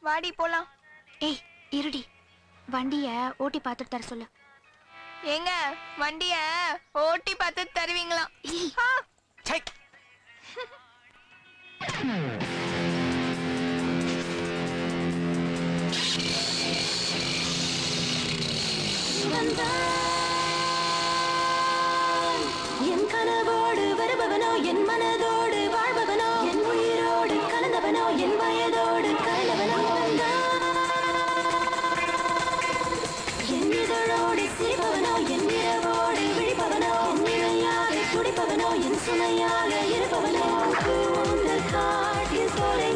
வாடி போலாம் ஏய் இருடி வண்டிய ஓட்டி பார்த்துட்டு தர சொல்லு ஏங்க வண்டிய ஓட்டி பார்த்து தருவீங்களாம் ஆ, சை என் கனவோடு வருபவனோ என் மனதோடு வாழ்பவனோ என் உயிரோடு கலந்தவனோ என் வயதோடு கலந்தவனோ என் இதழோடு சிரிப்பவனோ என் இரவோடு விழிப்பவனோ என் இணையாக துடிப்பவனோ என் சுமையாக இருப்பவனோ கூந்தல் காட்டில் சோலை